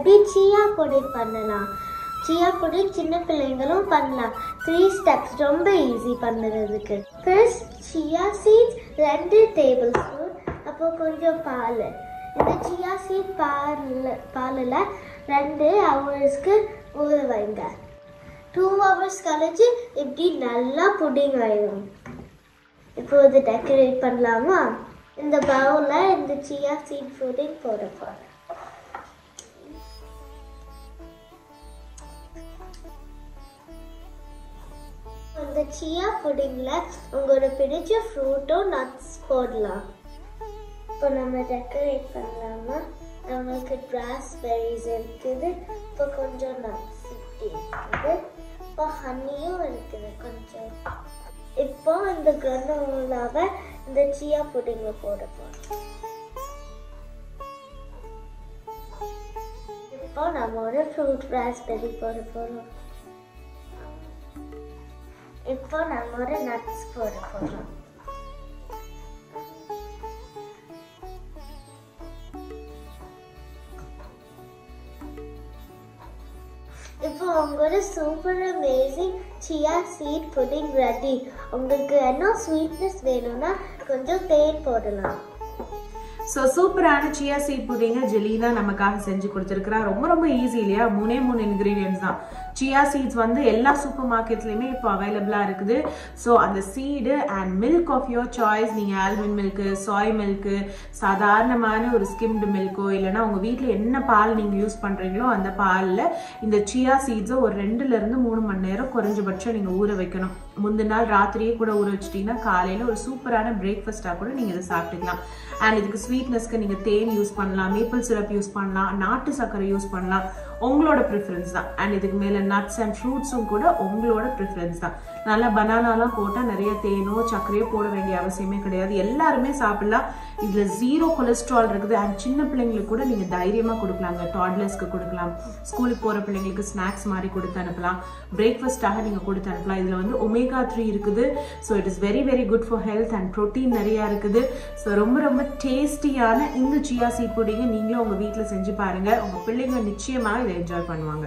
எப்படி சியா புடிங் பண்ணலாம் சியா புடிங் சின்ன பிள்ளைங்களும் பண்ணலாம் த்ரீ ஸ்டெப்ஸ் ரொம்ப ஈஸி பண்ணுறதுக்கு ஃபர்ஸ்ட் சியா சீட்ஸ் ரெண்டு டேபிள் ஸ்பூன் அப்போ கொஞ்சம் பால் இந்த சியா சீட் பாலில் பாலில் ரெண்டு ஹவர்ஸ்க்கு ஊற வைங்க டூ ஹவர்ஸ் கழிச்சு இப்படி நல்லா புடிங் ஆயிடும் இப்போ இது டெக்கரேட் பண்ணலாமா இந்த பவுலில் இந்த சியா சீட் புடிங் போட போகிறேன் இந்த சியா புடிங்கில் உங்களோட பிடிச்ச ஃப்ரூட்டும் நட்ஸ் போடலாம் இப்போ நம்ம டெக்கரேட் பண்ணலாமா நம்மளுக்கு ராஸ்பெரிஸ் இருக்குது இப்போ கொஞ்சம் நட்ஸ் இப்படி இருக்குது இப்போ ஹனியும் இருக்குது கொஞ்சம் இப்போ இந்த கிரனோலாவை இந்த சியா புடிங்க போட போகிறோம் இப்போ நம்ம ஒரு ஃப்ரூட் ராஸ்பெரி போட போகிறோம் இப்போ நம்ம ஒரு நட்ஸ் போட போகிறோம் இப்போ உங்களோட super amazing chia seed pudding ready உங்களுக்கு என்ன ஸ்வீட்னஸ் வேணும்னா கொஞ்சம் தேன் போடலாம் ஸோ சூப்பரான சியா சீட் புடிங்க ஜெலினா நமக்காக செஞ்சு கொடுத்துருக்கிறா ரொம்ப ரொம்ப ஈஸி இல்லையா மூணே மூணு இன்க்ரீடியன்ஸ் தான் சியா சீட்ஸ் வந்து எல்லா சூப்பர் மார்க்கெட்லையுமே இப்போ அவைலபிளாக இருக்குது ஸோ அந்த seed and milk of your choice நீங்கள் ஆல்மண்ட் மில்க்கு சாய் மில்க்கு சாதாரணமான ஒரு ஸ்கிம்டு மில்க்கோ இல்லைன்னா உங்கள் வீட்டில் என்ன பால் நீங்கள் யூஸ் பண்ணுறீங்களோ அந்த பாலில் இந்த சியா சீட்ஸை ஒரு ரெண்டுலேருந்து மூணு மணி நேரம் குறைஞ்சபட்சம் நீங்கள் ஊற வைக்கணும் முந்தின நாள் ராத்திரியே கூட ஊற வச்சிட்டிங்கன்னா காலையில் ஒரு சூப்பரான பிரேக்ஃபாஸ்ட்டாக கூட நீங்கள் இதை சாப்பிட்டுக்கலாம் அண்ட் இதுக்கு ஸ்வீட்னஸ்க்கு நீங்கள் தேன் யூஸ் பண்ணலாம் மேப்பிள் சிரப் யூஸ் பண்ணலாம் நாட்டு சர்க்கரை யூஸ் பண்ணலாம் உங்களோட ப்ரிஃபரன்ஸ் தான் அண்ட் இதுக்கு மேலே நட்ஸ் அண்ட் ஃப்ரூட்ஸும் கூட உங்களோட ப்ரிஃபரன்ஸ் தான் நல்லா பனானாலாம் போட்டால் நிறைய தேனோ சர்க்கரையோ போட வேண்டிய அவசியமே கிடையாது எல்லாருமே சாப்பிடலாம் இதில் ஜீரோ கொலஸ்ட்ரால் இருக்குது அண்ட் சின்ன பிள்ளைங்களுக்கு கூட நீங்கள் தைரியமாக கொடுக்கலாங்க டாட்லர்ஸ்க்கு கொடுக்கலாம் ஸ்கூலுக்கு போகிற பிள்ளைங்களுக்கு ஸ்நாக்ஸ் மாதிரி கொடுத்து அனுப்பலாம் பிரேக்ஃபாஸ்ட்டாக நீங்கள் கொடுத்து அனுப்பலாம் இதில் வந்து ஒமேகா த்ரீ இருக்குது so it is very very good for health and protein நிறையா இருக்குது ஸோ ரொம்ப ரொம்ப டேஸ்டியான இந்த சியா சீட் புடிங்க நீங்களும் உங்கள் வீட்டில் செஞ்சு பாருங்கள் உங்கள் பிள்ளைங்க நிச்சயமாக இதை என்ஜாய் பண்ணுவாங்க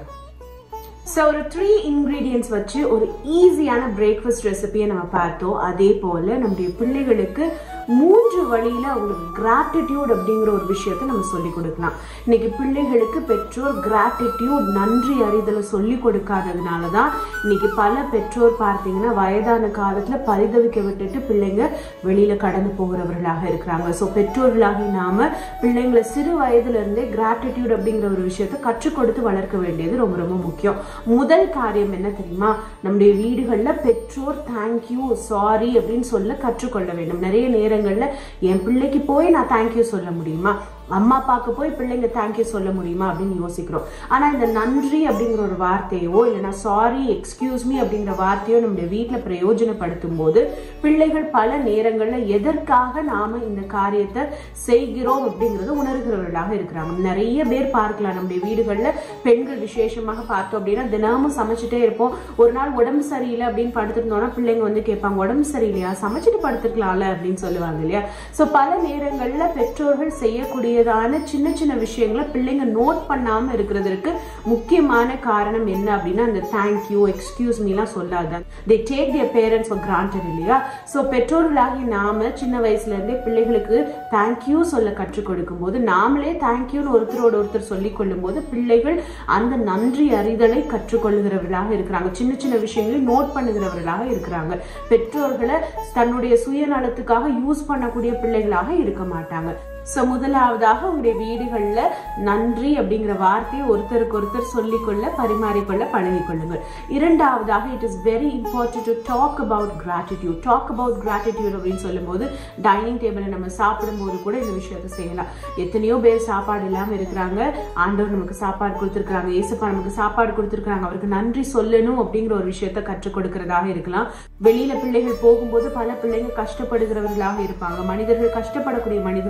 ஸோ ஒரு த்ரீ இன்க்ரீடியன்ஸ் வச்சு ஒரு ஈஸியான பிரேக்ஃபாஸ்ட் ரெசிபியை நம்ம பார்த்தோம் அதே போல் நம்முடைய பிள்ளைகளுக்கு மூன்று வழியில் அவங்களுக்கு கிராட்டிடியூட் அப்படிங்கிற ஒரு விஷயத்தை நம்ம சொல்லி கொடுக்கலாம் இன்னைக்கு பிள்ளைகளுக்கு பெற்றோர் கிராட்டிடியூட் நன்றி அறிதலை சொல்லி கொடுக்காததுனால தான் இன்னைக்கு பல பெற்றோர் பார்த்தீங்கன்னா வயதான காலத்தில் பரிதவிக்க விட்டுட்டு பிள்ளைங்க வெளியில் கடந்து போகிறவர்களாக இருக்கிறாங்க ஸோ பெற்றோர்களாகி நாம பிள்ளைங்களை சிறு வயதுல இருந்தே கிராட்டிடியூட் அப்படிங்கிற ஒரு விஷயத்தை கற்றுக் கொடுத்து வளர்க்க வேண்டியது ரொம்ப ரொம்ப முக்கியம் முதல் காரியம் என்ன தெரியுமா நம்முடைய வீடுகள்ல பெற்றோர் தேங்க்யூ சாரி அப்படின்னு சொல்ல கற்றுக்கொள்ள வேண்டும் நிறைய நேரங்கள்ல என் பிள்ளைக்கு போய் நான் தேங்க்யூ சொல்ல முடியுமா அம்மா அப்பாவுக்கு போய் பிள்ளைங்க தேங்க்யூ சொல்ல முடியுமா அப்படின்னு யோசிக்கிறோம் ஆனா இந்த நன்றி அப்படிங்கிற ஒரு வார்த்தையோ இல்லைன்னா சாரி எக்ஸ்கியூஸ் மீ அப்படிங்கிற வார்த்தையோ நம்முடைய வீட்டுல பிரயோஜனப்படுத்தும் போது பிள்ளைகள் பல நேரங்கள்ல எதற்காக நாம இந்த காரியத்தை செய்கிறோம் அப்படிங்கறது உணர்கிறவர்களாக இருக்கிறாங்க நிறைய பேர் பார்க்கலாம் நம்முடைய வீடுகள்ல பெண்கள் விசேஷமாக பார்த்தோம் அப்படின்னா தினமும் சமைச்சிட்டே இருப்போம் ஒரு நாள் உடம்பு சரியில்லை அப்படின்னு படுத்திருந்தோம்னா பிள்ளைங்க வந்து கேட்பாங்க உடம்பு சரியில்லையா சமைச்சிட்டு படுத்துக்கலாம்ல அப்படின்னு சொல்லுவாங்க இல்லையா சோ பல நேரங்கள்ல பெற்றோர்கள் செய்யக்கூடியதான சின்ன சின்ன விஷயங்களை பிள்ளைங்க நோட் பண்ணாம இருக்கிறதுக்கு முக்கியமான காரணம் என்ன அப்படின்னா அந்த தேங்க்யூ எக்ஸ்கியூஸ் மீலாம் சொல்லாத they take their parents for granted இல்லையா ஸோ பெற்றோர்களாகி நாம சின்ன வயசுல இருந்தே பிள்ளைகளுக்கு தேங்க்யூ சொல்ல கற்றுக் கொடுக்கும் போது நாமளே தேங்க்யூன்னு ஒருத்தரோட ஒருத்தர் சொல்லிக் கொள்ளும் போது பிள்ளைகள் அந்த நன்றி அறிதலை கற்றுக்கொள்கிறவர்களாக இருக்கிறாங்க சின்ன சின்ன விஷயங்களை நோட் பண்ணுகிறவர்களாக இருக்கிறாங்க பெற்றோர்களை தன்னுடைய சுயநலத்துக்காக யூஸ் பண்ணக்கூடிய பிள்ளைகளாக இருக்க மாட்டாங்க ஸோ முதலாவதாக உங்களுடைய வீடுகளில் நன்றி அப்படிங்கிற வார்த்தையை ஒருத்தருக்கு ஒருத்தர் சொல்லிக்கொள்ள பரிமாறிக்கொள்ள பழகிக்கொள்ளுங்கள் இரண்டாவதாக it is very important to talk about gratitude talk about gratitude அப்படின்னு சொல்லும்போது டைனிங் டேபிளில் நம்ம சாப்பிடும்போது கூட இந்த விஷயத்தை செய்யலாம் எத்தனையோ பேர் சாப்பாடு இல்லாமல் இருக்கிறாங்க ஆண்டவர் நமக்கு சாப்பாடு கொடுத்துருக்காங்க ஏசப்பா நமக்கு சாப்பாடு கொடுத்துருக்காங்க அவருக்கு நன்றி சொல்லணும் அப்படிங்கிற ஒரு விஷயத்த கற்றுக் கொடுக்கிறதாக இருக்கலாம் வெளியில பிள்ளைகள் போகும்போது பல பிள்ளைங்க கஷ்டப்படுகிறவர்களாக இருப்பாங்க மனிதர்கள் கஷ்டப்படக்கூடிய மனிதர்கள் இருப்பாங்க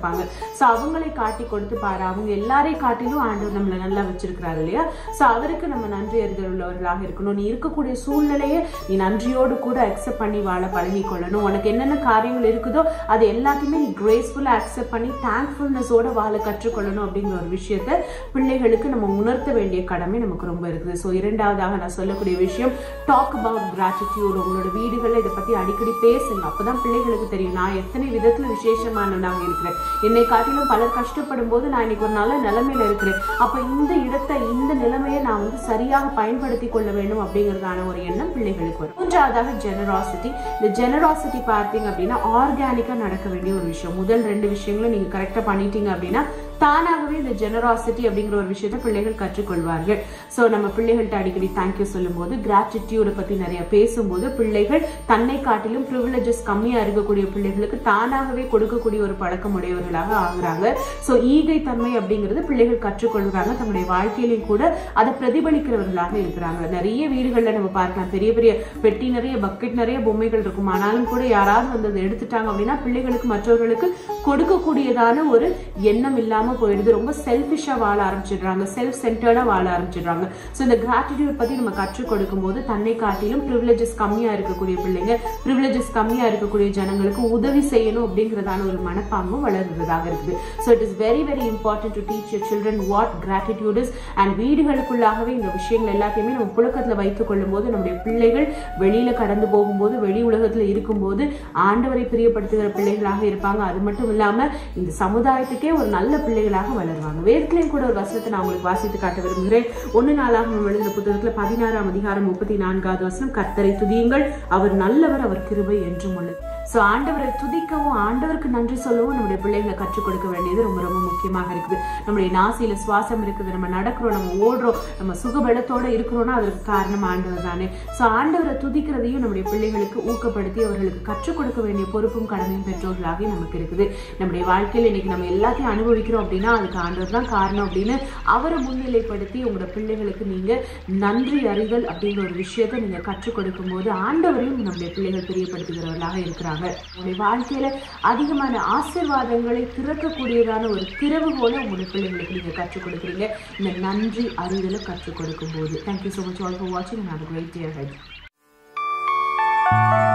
இருப்பாங்க ஸோ அவங்களை காட்டி கொடுத்து பாரு அவங்க எல்லாரையும் காட்டிலும் ஆண்டவர் நம்மளை நல்லா வச்சிருக்கிறாரு இல்லையா ஸோ அவருக்கு நம்ம நன்றி அறிதல் உள்ளவர்களாக இருக்கணும் நீ இருக்கக்கூடிய சூழ்நிலையை நீ நன்றியோடு கூட அக்செப்ட் பண்ணி வாழ பழகி கொள்ளணும் உனக்கு என்னென்ன காரியங்கள் இருக்குதோ அது எல்லாத்தையுமே நீ கிரேஸ்ஃபுல்லா அக்செப்ட் பண்ணி தேங்க்ஃபுல்னஸோட வாழ கற்றுக்கொள்ளணும் அப்படிங்கிற ஒரு விஷயத்த பிள்ளைகளுக்கு நம்ம உணர்த்த வேண்டிய கடமை நமக்கு ரொம்ப இருக்குது ஸோ இரண்டாவதாக நான் சொல்லக்கூடிய விஷயம் டாக் அபவுட் கிராட்டிடியூட் உங்களோட வீடுகளில் இதை பத்தி அடிக்கடி பேசுங்க அப்பதான் பிள்ளைகளுக்கு தெரியும் நான் எத்தனை விதத்துல விசேஷமானவனாக இருக்கிறேன் என்னை காட்டிலும் பலர் கஷ்டப்படும் போது நான் இன்னைக்கு ஒரு நல்ல நிலைமையில இருக்கிறேன் அப்ப இந்த இடத்தை இந்த நிலைமையை நான் வந்து சரியாக பயன்படுத்தி கொள்ள வேண்டும் அப்படிங்கிறதான ஒரு எண்ணம் பிள்ளைகளுக்கு வரும் மூன்றாவதாக ஜெனராசிட்டி இந்த ஜெனராசிட்டி பார்த்தீங்க அப்படின்னா ஆர்கானிக்கா நடக்க வேண்டிய ஒரு விஷயம் முதல் ரெண்டு விஷயங்களும் நீங்க கரெக்டா பண்ணிட்டீங்க அப்படின்னா தானாகவே இந்த ஜெனராசிட்டி அப்படிங்கிற ஒரு விஷயத்த பிள்ளைகள் கற்றுக்கொள்வார்கள் ஸோ நம்ம பிள்ளைகள்கிட்ட அடிக்கடி தேங்க்யூ சொல்லும்போது கிராட்டிடியூடை பத்தி நிறைய பேசும்போது பிள்ளைகள் தன்னை காட்டிலும் ப்ரிவிலேஜஸ் கம்மியா இருக்கக்கூடிய பிள்ளைகளுக்கு தானாகவே கொடுக்கக்கூடிய ஒரு பழக்கம் உடையவர்களாக ஆகுறாங்க ஸோ ஈகை தன்மை அப்படிங்கிறது பிள்ளைகள் கற்றுக்கொள்கிறாங்க தன்னுடைய வாழ்க்கையிலையும் கூட அதை பிரதிபலிக்கிறவர்களாக இருக்கிறாங்க நிறைய வீடுகளில் நம்ம பார்க்கலாம் பெரிய பெரிய பெட்டி நிறைய பக்கெட் நிறைய பொம்மைகள் இருக்கும் ஆனாலும் கூட யாராவது வந்து அதை எடுத்துட்டாங்க அப்படின்னா பிள்ளைகளுக்கு மற்றவர்களுக்கு கொடுக்கக்கூடியதான ஒரு எண்ணம் இல்லாம போயிடுது ரொம்ப செல்ஃபிஷா வாழ ஆரம்பிச்சிடுறாங்க செல்ஃப் சென்டர்டா வாழ ஆரம்பிச்சிடுறாங்க ஸோ இந்த கிராட்டிடியூட் பத்தி நம்ம கற்றுக் கொடுக்கும் போது தன்னை காட்டிலும் ப்ரிவிலேஜஸ் கம்மியா இருக்கக்கூடிய பிள்ளைங்க ப்ரிவிலேஜஸ் கம்மியா இருக்கக்கூடிய ஜனங்களுக்கு உதவி செய்யணும் அப்படிங்கிறதான ஒரு மனப்பாங்கும் வளர்றதாக இருக்குது so it is very very important to teach your children what gratitude is and வீடுகளுக்குள்ளாகவே இந்த விஷயங்கள் எல்லாத்தையுமே நம்ம புழக்கத்துல வைத்துக் கொள்ளும் போது நம்முடைய பிள்ளைகள் வெளியில கடந்து போகும்போது வெளி உலகத்துல இருக்கும்போது ஆண்டவரை பிரியப்படுத்துகிற பிள்ளைகளாக இருப்பாங்க அது மட்டும் இல்லாம இந்த சமுதாயத்துக்கே ஒரு நல்ல பிள்ளைகளாக வளருவாங்க வேதத்திலையும் கூட ஒரு வசனத்தை நான் உங்களுக்கு வாசித்து காட்ட விரும்புகிறேன் ஒன்னு நாளாக நம்ம எழுந்த புத்தகத்துல பதினாறாம் அதிகாரம் முப்பத்தி நான்காவது வசனம் கர்த்தரை துதியுங்கள் அவர் நல்லவர் அவர் கிருபை என்றும் உள்ளது ஸோ ஆண்டவரை துதிக்கவும் ஆண்டவருக்கு நன்றி சொல்லவும் நம்முடைய பிள்ளைகளை கற்றுக் கொடுக்க வேண்டியது ரொம்ப ரொம்ப முக்கியமாக இருக்குது நம்முடைய நாசியில சுவாசம் இருக்குது நம்ம நடக்கிறோம் நம்ம ஓடுறோம் நம்ம சுகபலத்தோட இருக்கிறோம்னா அதற்கு காரணம் ஆண்டவர் தானே ஸோ ஆண்டவரை துதிக்கிறதையும் நம்முடைய பிள்ளைகளுக்கு ஊக்கப்படுத்தி அவர்களுக்கு கற்றுக் கொடுக்க வேண்டிய பொறுப்பும் கடமையும் பெற்றோர்களாக நமக்கு இருக்குது நம்முடைய வாழ்க்கையில இன்னைக்கு நம்ம எல்லாத்தையும் அனுபவிக்கிறோம் அப்படின்னா அதுக்கு ஆண்டவர் தான் காரணம் அப்படின்னு அவரை முன்னிலைப்படுத்தி உங்களோட பிள்ளைகளுக்கு நீங்க நன்றி அறிதல் அப்படிங்கிற ஒரு விஷயத்தை நீங்க கற்றுக் கொடுக்கும் போது ஆண்டவரையும் நம்முடைய பிள்ளைகள் தெரியப்படுத்துகிறவர்களாக இருக்கிறாங்க உங்களுடைய வாழ்க்கையில அதிகமான ஆசீர்வாதங்களை திறக்கக்கூடியதான ஒரு திறவுகோலை உங்களுடைய பிள்ளைகளுக்கு நீங்க கற்றுக் கொடுக்குறீங்க இந்த நன்றி அறிதலை கற்றுக் கொடுக்கும் போது thank you so much all for வாட்சிங் and have great day ahead